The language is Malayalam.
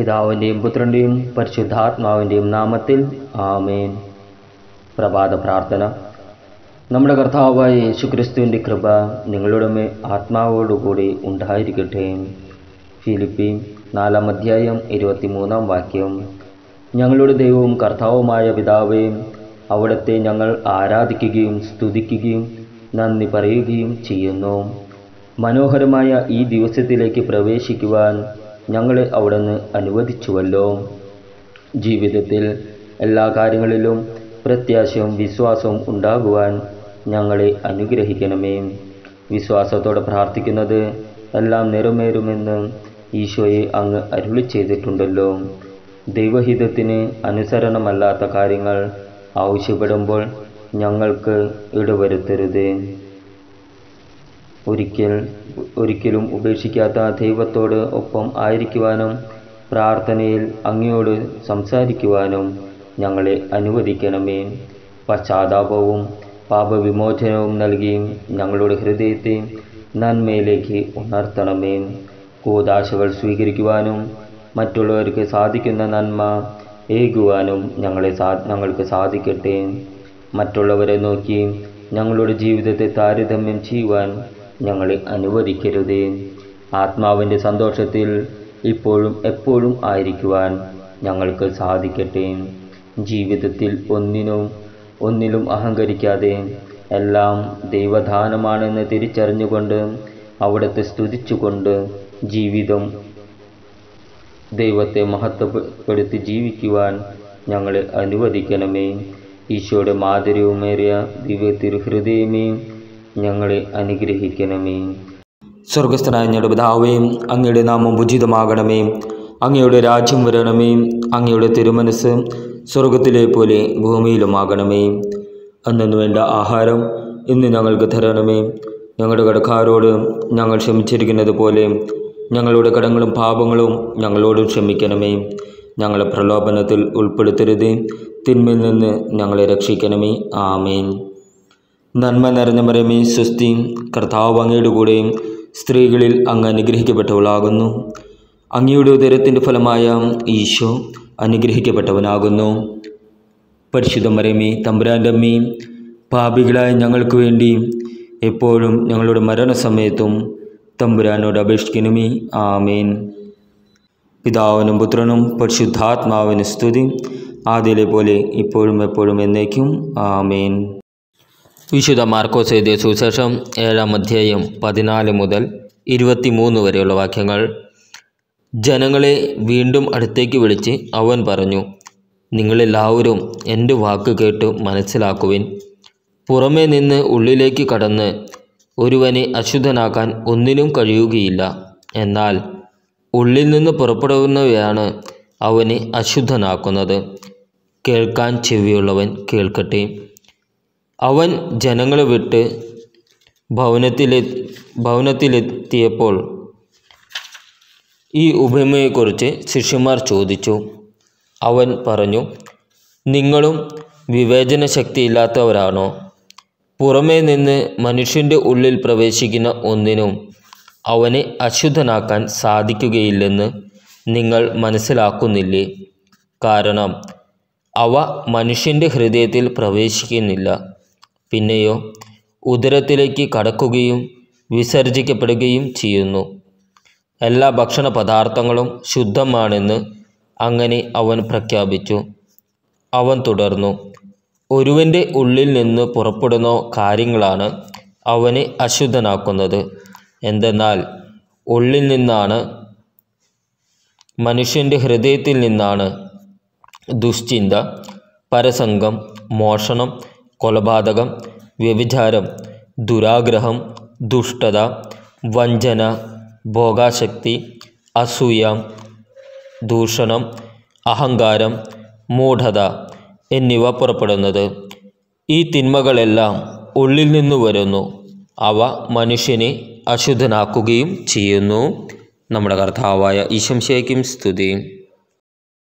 പിതാവിൻ്റെയും പുത്രൻ്റെയും പരിശുദ്ധാത്മാവിൻ്റെയും നാമത്തിൽ ആമേൻ പ്രഭാത പ്രാർത്ഥന നമ്മുടെ കർത്താവായ യേശുക്രിസ്തുവിൻ്റെ കൃപ നിങ്ങളുടെ മേ ആത്മാവോടുകൂടി ഉണ്ടായിരിക്കട്ടെ ഫിലിപ്പി നാലാം അധ്യായം ഇരുപത്തിമൂന്നാം വാക്യം ഞങ്ങളുടെ ദൈവവും കർത്താവുമായ പിതാവേ അവിടുത്തെ ഞങ്ങൾ ആരാധിക്കുകയും സ്തുതിക്കുകയും നന്ദി പറയുകയും ചെയ്യുന്നു മനോഹരമായ ഈ ദിവസത്തിലേക്ക് പ്രവേശിക്കുവാൻ ഞങ്ങളെ അവിടുന്ന് അനുവദിച്ചുവല്ലോ ജീവിതത്തിൽ എല്ലാ കാര്യങ്ങളിലും പ്രത്യാശയും വിശ്വാസവും ഉണ്ടാകുവാൻ ഞങ്ങളെ അനുഗ്രഹിക്കണമേ വിശ്വാസത്തോടെ പ്രാർത്ഥിക്കുന്നത് എല്ലാം നിറവേറുമെന്ന് ഈശോയെ അങ്ങ് അരുളി ചെയ്തിട്ടുണ്ടല്ലോ ദൈവഹിതത്തിന് അനുസരണമല്ലാത്ത കാര്യങ്ങൾ ആവശ്യപ്പെടുമ്പോൾ ഞങ്ങൾക്ക് ഇടവരുത്തരുത് ഒരിക്കൽ ഒരിക്കലും ഉപേക്ഷിക്കാത്ത ദൈവത്തോട് ഒപ്പം ആയിരിക്കുവാനും പ്രാർത്ഥനയിൽ അങ്ങയോട് സംസാരിക്കുവാനും ഞങ്ങളെ അനുവദിക്കണമേ പശ്ചാത്താപവും പാപവിമോചനവും നൽകി ഞങ്ങളുടെ ഹൃദയത്തെ നന്മയിലേക്ക് ഉണർത്തണമേ കൂതാശകൾ സ്വീകരിക്കുവാനും മറ്റുള്ളവർക്ക് സാധിക്കുന്ന നന്മ ഏകുവാനും ഞങ്ങളെ സാ ഞങ്ങൾക്ക് സാധിക്കട്ടെ മറ്റുള്ളവരെ നോക്കി ഞങ്ങളുടെ ജീവിതത്തെ താരതമ്യം ചെയ്യുവാൻ ഞങ്ങളെ അനുവദിക്കരുതേ ആത്മാവിൻ്റെ സന്തോഷത്തിൽ ഇപ്പോഴും എപ്പോഴും ആയിരിക്കുവാൻ ഞങ്ങൾക്ക് സാധിക്കട്ടെ ജീവിതത്തിൽ ഒന്നിനും ഒന്നിലും അഹങ്കരിക്കാതെ എല്ലാം ദൈവദാനമാണെന്ന് തിരിച്ചറിഞ്ഞുകൊണ്ട് അവിടുത്തെ സ്തുതിച്ചുകൊണ്ട് ജീവിതം ദൈവത്തെ മഹത്വപ്പെടുത്തി ജീവിക്കുവാൻ ഞങ്ങളെ അനുവദിക്കണമേ ഈശോയുടെ മാധുര്യവുമേറിയ ദിവ്യ തിരുഹൃദയമേ ഞങ്ങളെ അനുഗ്രഹിക്കണമേ സ്വർഗസ്ഥനായ ഞങ്ങളുടെ പിതാവേ അങ്ങയുടെ നാമം ഉചിതമാകണമേ അങ്ങയുടെ രാജ്യം വരണമേ അങ്ങയുടെ തിരുമനസ് സ്വർഗത്തിലെ പോലെ ഭൂമിയിലുമാകണമേ അന്നു വേണ്ട ആഹാരം ഇന്ന് ഞങ്ങൾക്ക് തരണമേ ഞങ്ങളുടെ കടക്കാരോട് ഞങ്ങൾ ക്ഷമിച്ചിരിക്കുന്നത് പോലെ ഞങ്ങളുടെ കടങ്ങളും പാപങ്ങളും ഞങ്ങളോട് ക്ഷമിക്കണമേ ഞങ്ങളെ പ്രലോഭനത്തിൽ ഉൾപ്പെടുത്തരുത് തിന്മയിൽ നിന്ന് ഞങ്ങളെ രക്ഷിക്കണമേ ആമേൻ നന്മ നിറഞ്ഞ മരമേ സ്വസ്തി കർത്താവ് അങ്ങയുടെ കൂടെ സ്ത്രീകളിൽ അങ്ങ് അനുഗ്രഹിക്കപ്പെട്ടവളാകുന്നു അങ്ങയുടെ ഉദരത്തിൻ്റെ ഫലമായ ഈശോ അനുഗ്രഹിക്കപ്പെട്ടവനാകുന്നു പരിശുദ്ധ മരമേ തമ്പുരാൻ്റെ അമ്മേ പാപികളായ ഞങ്ങൾക്ക് വേണ്ടി എപ്പോഴും ഞങ്ങളുടെ മരണസമയത്തും തമ്പുരാനോട് അപേക്ഷിക്കണമേ ആമേൻ പിതാവിനും പുത്രനും പരിശുദ്ധാത്മാവിന് സ്തുതി ആദ്യയിലെ പോലെ ഇപ്പോഴും എപ്പോഴും എന്നേക്കും ആമേൻ വിശുദ്ധ മാർക്കോസ് എഴുതിയ സുശേഷം ഏഴാം അധ്യായം പതിനാല് മുതൽ ഇരുപത്തിമൂന്ന് വരെയുള്ള വാക്യങ്ങൾ ജനങ്ങളെ വീണ്ടും അടുത്തേക്ക് വിളിച്ച് അവൻ പറഞ്ഞു നിങ്ങളെല്ലാവരും എൻ്റെ വാക്ക് കേട്ട് മനസ്സിലാക്കുവിൻ പുറമേ നിന്ന് ഉള്ളിലേക്ക് കടന്ന് ഒരുവനെ അശുദ്ധനാക്കാൻ ഒന്നിനും കഴിയുകയില്ല എന്നാൽ ഉള്ളിൽ നിന്ന് പുറപ്പെടുന്നവയാണ് അവനെ അശുദ്ധനാക്കുന്നത് കേൾക്കാൻ ചെവിയുള്ളവൻ കേൾക്കട്ടെ അവൻ ജനങ്ങളെ വിട്ട് ഭവനത്തിലെ ഭവനത്തിലെത്തിയപ്പോൾ ഈ ഉപമയെക്കുറിച്ച് ശിഷ്യന്മാർ ചോദിച്ചു അവൻ പറഞ്ഞു നിങ്ങളും വിവേചന ശക്തിയില്ലാത്തവരാണോ പുറമേ നിന്ന് മനുഷ്യൻ്റെ ഉള്ളിൽ പ്രവേശിക്കുന്ന ഒന്നിനും അവനെ അശുദ്ധനാക്കാൻ സാധിക്കുകയില്ലെന്ന് നിങ്ങൾ മനസ്സിലാക്കുന്നില്ലേ കാരണം അവ മനുഷ്യൻ്റെ ഹൃദയത്തിൽ പ്രവേശിക്കുന്നില്ല പിന്നെയോ ഉദരത്തിലേക്ക് കടക്കുകയും വിസർജിക്കപ്പെടുകയും ചെയ്യുന്നു എല്ലാ ഭക്ഷണ പദാർത്ഥങ്ങളും ശുദ്ധമാണെന്ന് അങ്ങനെ അവൻ പ്രഖ്യാപിച്ചു അവൻ തുടർന്നു ഒരുവൻ്റെ ഉള്ളിൽ നിന്ന് പുറപ്പെടുന്ന കാര്യങ്ങളാണ് അവനെ അശുദ്ധനാക്കുന്നത് എന്തെന്നാൽ ഉള്ളിൽ നിന്നാണ് മനുഷ്യൻ്റെ ഹൃദയത്തിൽ നിന്നാണ് ദുശ്ചിന്ത പരസംഗം മോഷണം കൊലപാതകം വ്യഭിചാരം ദുരാഗ്രഹം ദുഷ്ടത വഞ്ചന ഭോഗാശക്തി അസൂയ ദൂഷണം അഹങ്കാരം മൂഢത എന്നിവ പുറപ്പെടുന്നത് ഈ തിന്മകളെല്ലാം ഉള്ളിൽ നിന്ന് വരുന്നു അവ മനുഷ്യനെ അശുദ്ധനാക്കുകയും ചെയ്യുന്നു നമ്മുടെ കർത്താവായ ഈശംശയ്ക്കും സ്തുതി